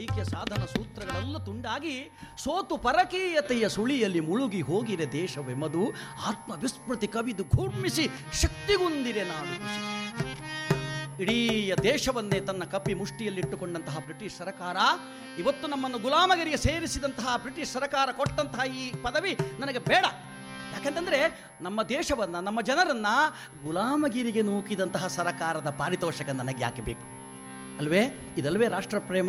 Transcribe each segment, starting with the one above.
ಐಕ್ಯ ಸಾಧನ ಸೂತ್ರಗಳೆಲ್ಲ ತುಂಡಾಗಿ ಸೋತು ಪರಕೀಯತೆಯ ಸುಳಿಯಲ್ಲಿ ಮುಳುಗಿ ಹೋಗಿರೆ ದೇಶವೆಮದು ಆತ್ಮವಿಸ್ಮೃತಿ ಕವಿದು ಘೂರ್ಮಿಸಿ ಶಕ್ತಿಗುಂದಿರೆ ನಾಡು ಕುಸಿದು. ಇಡೀ ದೇಶವನ್ನೇ ತನ್ನ ಕಪ್ಪಿ ಮುಷ್ಟಿಯಲ್ಲಿಟ್ಟುಕೊಂಡಂತಹ ಬ್ರಿಟಿಷ್ ಸರ್ಕಾರ ಇವತ್ತು ನಮ್ಮನ್ನು ಗುಲಾಮಗಿರಿಗೆ ಸೇರಿಸಿದಂತಹ ಬ್ರಿಟಿಷ್ ಸರ್ಕಾರ ಕೊಟ್ಟಂತಹ ಈ ಪದವಿ ನನಗೆ ಬೇಡ ಯಾಕಂತಂದ್ರೆ ನಮ್ಮ ದೇಶವನ್ನ ನಮ್ಮ ಜನರನ್ನ ಗುಲಾಮಗಿರಿಗೆ ನೂಕಿದಂತಹ ಸರ್ಕಾರದ ಪಾರಿತೋಷಕ ನನಗೆ ಯಾಕೆ ಬೇಕು ಅಲ್ವೇ ಇದಲ್ವೇ ರಾಷ್ಟ್ರ ಪ್ರೇಮ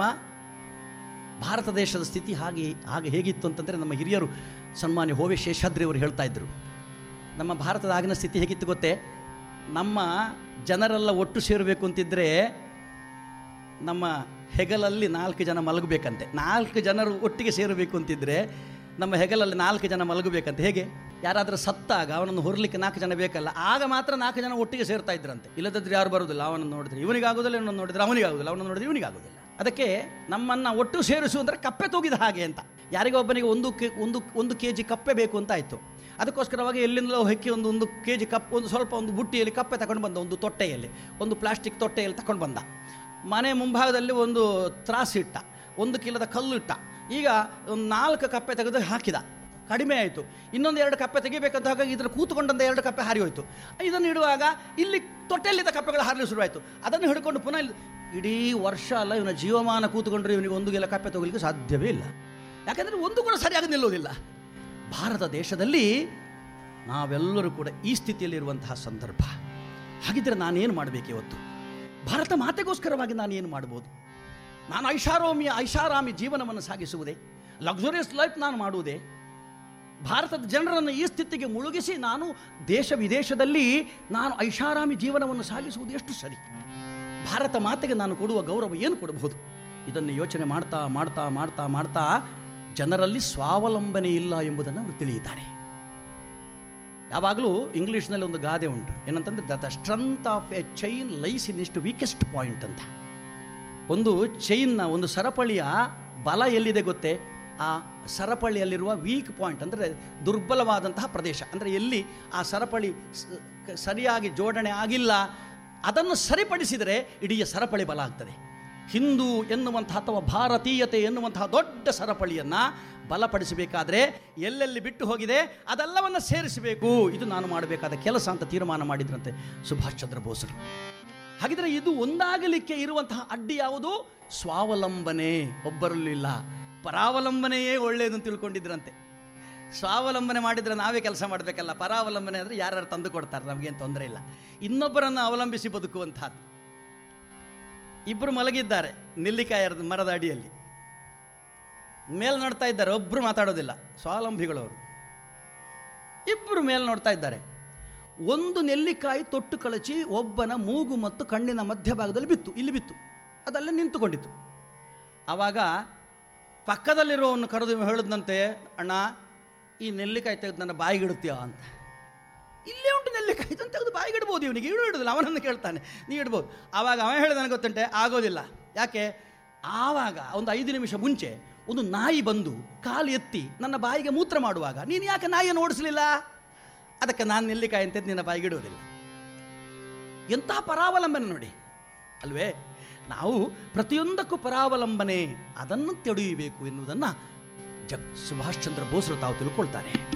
ಭಾರತ ದೇಶದ ಸ್ಥಿತಿ ಹಾಗೆ ಹಾಗೆ ಹೇಗಿತ್ತು ಅಂತಂದರೆ ನಮ್ಮ ಹಿರಿಯರು ಸನ್ಮಾನ್ಯ ಹೋವೆ ಶೇಷಾದ್ರಿ ಅವರು ಹೇಳ್ತಾ ಇದ್ರು ನಮ್ಮ ಭಾರತದ ಆಗಿನ ಸ್ಥಿತಿ ಹೇಗಿತ್ತು ಗೊತ್ತೇ ನಮ್ಮ ಜನರೆಲ್ಲ ಒಟ್ಟು ಸೇರಬೇಕು ಅಂತಿದ್ರೆ ನಮ್ಮ ಹೆಗಲಲ್ಲಿ ನಾಲ್ಕು ಜನ ಮಲಗಬೇಕಂತೆ ನಾಲ್ಕು ಜನರು ಒಟ್ಟಿಗೆ ಸೇರಬೇಕು ಅಂತಿದ್ರೆ ನಮ್ಮ ಹೆಗಲಲ್ಲಿ ನಾಲ್ಕು ಜನ ಮಲಗಬೇಕಂತೆ ಹೇಗೆ ಯಾರಾದರೂ ಸತ್ತಾಗ ಅವನನ್ನು ಹೊರಲಿಕ್ಕೆ ನಾಲ್ಕು ಜನ ಬೇಕಲ್ಲ ಆಗ ಮಾತ್ರ ನಾಲ್ಕು ಜನ ಒಟ್ಟಿಗೆ ಸೇರ್ತಾ ಇದ್ರಂತೆ ಇಲ್ಲದಿದ್ರೆ ಯಾರು ಬರುವುದಿಲ್ಲ ಅವನನ್ನು ನೋಡಿದ್ರೆ ಇವನಿಗಾಗೋದಿಲ್ಲ ಇವನನ್ನು ನೋಡಿದ್ರೆ ಅವನಿಗಾಗೋದಿಲ್ಲ ಅವನನ್ನು ನೋಡಿದ್ರೆ ಇವನಿಗಾಗೋದಿಲ್ಲ ಅದಕ್ಕೆ ನಮ್ಮನ್ನು ಒಟ್ಟು ಸೇರಿಸು ಅಂದರೆ ಕಪ್ಪೆ ತೂಗಿದ ಹಾಗೆ ಅಂತ ಯಾರಿಗೋ ಒಬ್ಬನಿಗೆ ಒಂದು ಕೆ ಒಂದು ಒಂದು ಕೆ ಜಿ ಕಪ್ಪೆ ಬೇಕು ಅಂತ ಆಯಿತು ಅದಕ್ಕೋಸ್ಕರವಾಗಿ ಎಲ್ಲಿಂದಲೋ ಹೆಕ್ಕಿ ಒಂದು ಒಂದು ಕೆ ಜಿ ಕಪ್ ಒಂದು ಸ್ವಲ್ಪ ಒಂದು ಬುಟ್ಟಿಯಲ್ಲಿ ಕಪ್ಪೆ ತಗೊಂಡು ಬಂದ ಒಂದು ತೊಟ್ಟೆಯಲ್ಲಿ ಒಂದು ಪ್ಲಾಸ್ಟಿಕ್ ತೊಟ್ಟೆಯಲ್ಲಿ ತಗೊಂಡು ಬಂದ ಮನೆ ಮುಂಭಾಗದಲ್ಲಿ ಒಂದು ತ್ರಾಸು ಇಟ್ಟ ಒಂದು ಕಿಲದ ಕಲ್ಲು ಇಟ್ಟ ಈಗ ಒಂದು ನಾಲ್ಕು ಕಪ್ಪೆ ತೆಗೆದು ಹಾಕಿದ ಕಡಿಮೆ ಆಯಿತು ಇನ್ನೊಂದು ಎರಡು ಕಪ್ಪೆ ತೆಗಿಬೇಕಂತ ಹಾಗಾಗಿ ಇದ್ರ ಕೂತ್ಕೊಂಡಂತ ಎರಡು ಕಪ್ಪೆ ಹಾರಿ ಹೋಯಿತು ಇದನ್ನು ಇಡುವಾಗ ಇಲ್ಲಿ ತೊಟ್ಟೆಯಲ್ಲಿದ್ದ ಕಪ್ಪೆಗಳು ಹಾರಲು ಶುರುವಾಯಿತು ಅದನ್ನು ಹಿಡ್ಕೊಂಡು ಪುನಃ ಇಲ್ಲಿ ಇಡೀ ವರ್ಷ ಅಲ್ಲ ಇವನ ಜೀವಮಾನ ಕೂತ್ಕೊಂಡ್ರೆ ಇವನಿಗೆ ಒಂದು ಗೆಲ ಕಪ್ಪೆ ತಗೊಳ್ಳಿಕ್ಕೆ ಸಾಧ್ಯವೇ ಇಲ್ಲ ಯಾಕಂದರೆ ಒಂದು ಕೂಡ ಸರಿಯಾಗಿ ನಿಲ್ಲೋದಿಲ್ಲ ಭಾರತ ದೇಶದಲ್ಲಿ ನಾವೆಲ್ಲರೂ ಕೂಡ ಈ ಸ್ಥಿತಿಯಲ್ಲಿರುವಂತಹ ಸಂದರ್ಭ ಹಾಗಿದ್ರೆ ನಾನೇನು ಮಾಡಬೇಕು ಇವತ್ತು ಭಾರತ ಮಾತೆಗೋಸ್ಕರವಾಗಿ ನಾನೇನು ಮಾಡ್ಬೋದು ನಾನು ಐಷಾರಾಮಿಯ ಐಷಾರಾಮಿ ಜೀವನವನ್ನು ಸಾಗಿಸುವುದೇ ಲಕ್ಸುರಿಯಸ್ ಲೈಫ್ ನಾನು ಮಾಡುವುದೇ ಭಾರತದ ಜನರನ್ನು ಈ ಸ್ಥಿತಿಗೆ ಮುಳುಗಿಸಿ ನಾನು ದೇಶ ವಿದೇಶದಲ್ಲಿ ನಾನು ಐಷಾರಾಮಿ ಜೀವನವನ್ನು ಸಾಗಿಸುವುದು ಎಷ್ಟು ಸರಿ ಭಾರತ ಮಾತೆಗೆ ನಾನು ಕೊಡುವ ಗೌರವ ಏನು ಕೊಡಬಹುದು ಇದನ್ನು ಯೋಚನೆ ಮಾಡ್ತಾ ಮಾಡ್ತಾ ಮಾಡ್ತಾ ಮಾಡ್ತಾ ಜನರಲ್ಲಿ ಸ್ವಾವಲಂಬನೆ ಇಲ್ಲ ಎಂಬುದನ್ನು ಅವರು ತಿಳಿಯುತ್ತಾರೆ ಯಾವಾಗಲೂ ಇಂಗ್ಲೀಷ್ನಲ್ಲಿ ಒಂದು ಗಾದೆ ಉಂಟು ಏನಂತಂದ್ರೆ the strength of a chain lies in ಇಷ್ಟು ವೀಕೆಸ್ಟ್ ಪಾಯಿಂಟ್ ಅಂತ ಒಂದು ಚೈನ್ನ ಒಂದು ಸರಪಳಿಯ ಬಲ ಎಲ್ಲಿದೆ ಗೊತ್ತೇ ಆ ಸರಪಳಿಯಲ್ಲಿರುವ ವೀಕ್ ಪಾಯಿಂಟ್ ಅಂದರೆ ದುರ್ಬಲವಾದಂತಹ ಪ್ರದೇಶ ಅಂದರೆ ಎಲ್ಲಿ ಆ ಸರಪಳಿ ಸ- ಕ- ಸರಿಯಾಗಿ ಜೋಡಣೆ ಆಗಿಲ್ಲ ಅದನ್ನು ಸರಿಪಡಿಸಿದರೆ ಇಡೀ ಸರಪಳಿ ಬಲ ಆಗ್ತದೆ ಹಿಂದೂ ಎನ್ನುವಂತಹ ಅಥವಾ ಭಾರತೀಯತೆ ಎನ್ನುವಂತಹ ದೊಡ್ಡ ಸರಪಳಿಯನ್ನು ಬಲಪಡಿಸಬೇಕಾದ್ರೆ ಎಲ್ಲೆಲ್ಲಿ ಬಿಟ್ಟು ಹೋಗಿದೆ ಅದೆಲ್ಲವನ್ನು ಸೇರಿಸಬೇಕು ಇದು ನಾನು ಮಾಡಬೇಕಾದ ಕೆಲಸ ಅಂತ ತೀರ್ಮಾನ ಮಾಡಿದ್ರಂತೆ ಸುಭಾಷ್ ಚಂದ್ರ ಬೋಸರು ಹಾಗಿದ್ರೆ ಇದು ಒಂದಾಗಲಿಕ್ಕೆ ಇರುವಂತಹ ಅಡ್ಡಿ ಯಾವುದು ಸ್ವಾವಲಂಬನೆ ಒಬ್ಬರಲ್ಲೂ ಇಲ್ಲ ಪರಾವಲಂಬನೆಯೇ ಒಳ್ಳೆಯದು ಅಂತ ತಿಳ್ಕೊಂಡಿದ್ರಂತೆ ಸ್ವಾವಲಂಬನೆ ಮಾಡಿದರೆ ನಾವೇ ಕೆಲಸ ಮಾಡಬೇಕಲ್ಲ ಪರಾವಲಂಬನೆ ಅಂದರೆ ಯಾರು ತಂದು ಕೊಡ್ತಾರೆ ನಮಗೇನು ತೊಂದರೆ ಇಲ್ಲ ಇನ್ನೊಬ್ಬರನ್ನು ಅವಲಂಬಿಸಿ ಬದುಕುವಂತಹದ್ದು ಇಬ್ಬರು ಮಲಗಿದ್ದಾರೆ ನೆಲ್ಲಿಕಾಯ ಮರದ ಅಡಿಯಲ್ಲಿ ಮೇಲ್ ನೋಡ್ತಾ ಇದ್ದಾರೆ ಒಬ್ಬರು ಮಾತಾಡೋದಿಲ್ಲ ಸ್ವಾವಲಂಬಿಗಳವರು ಇಬ್ಬರು ಮೇಲ್ ನೋಡ್ತಾ ಇದ್ದಾರೆ ಒಂದು ನೆಲ್ಲಿಕಾಯಿ ತೊಟ್ಟು ಕಳಚಿ ಒಬ್ಬನ ಮೂಗು ಮತ್ತು ಕಣ್ಣಿನ ಮಧ್ಯಭಾಗದಲ್ಲಿ ಬಿತ್ತು ಇಲ್ಲಿ ಬಿತ್ತು ಅದಲ್ಲೇ ನಿಂತುಕೊಂಡಿತ್ತು ಆವಾಗ ಪಕ್ಕದಲ್ಲಿರೋವನ್ನು ಕರೆದು ಹೇಳಿದಂತೆ ಅಣ್ಣ ಈ ನೆಲ್ಲಿಕಾಯಿ ತೆಗೆದು ನನ್ನ ಬಾಯಿಗಿಡುತ್ತೀಯ ಅಂತ ಇಲ್ಲೇ ಉಂಟು ನೆಲ್ಲಿಕಾಯಿ ಇದನ್ನು ತೆಗೆದು ಬಾಯಿಗಿಡ್ಬೋದು ಇವನಿಗೆ ಇವನು ಇಡುದಿಲ್ಲ ಅವನನ್ನು ಕೇಳ್ತಾನೆ ನೀ ಇಡ್ಬೋದು ಆವಾಗ ಅವ ಹೇಳಿದ ನನಗೆ ಗೊತ್ತುಂಟೆ ಆಗೋದಿಲ್ಲ ಯಾಕೆ ಆವಾಗ ಒಂದು ಐದು ನಿಮಿಷ ಮುಂಚೆ ಒಂದು ನಾಯಿ ಬಂದು ಕಾಲು ಎತ್ತಿ ನನ್ನ ಬಾಯಿಗೆ ಮೂತ್ರ ಮಾಡುವಾಗ ನೀನು ಯಾಕೆ ನಾಯಿಯನ್ನು ಓಡಿಸಲಿಲ್ಲ ಅದಕ್ಕೆ ನಾನು ನೆಲ್ಲಿಕಾಯಿ ಅಂತ ನಿನ್ನ ಬಾಯಿಗಿಡುವುದಿಲ್ಲ ಎಂತಹ ಪರಾವಲಂಬನೆ ನೋಡಿ ಅಲ್ವೇ ನಾವು ಪ್ರತಿಯೊಂದಕ್ಕೂ ಪರಾವಲಂಬನೆ ಅದನ್ನು ತೆಡೆಯಬೇಕು ಎನ್ನುವುದನ್ನು ಜಗ್ ಸುಭಾಷ್ ಚಂದ್ರ ಬೋಸರು ತಾವು ತಿಳ್ಕೊಳ್ತಾರೆ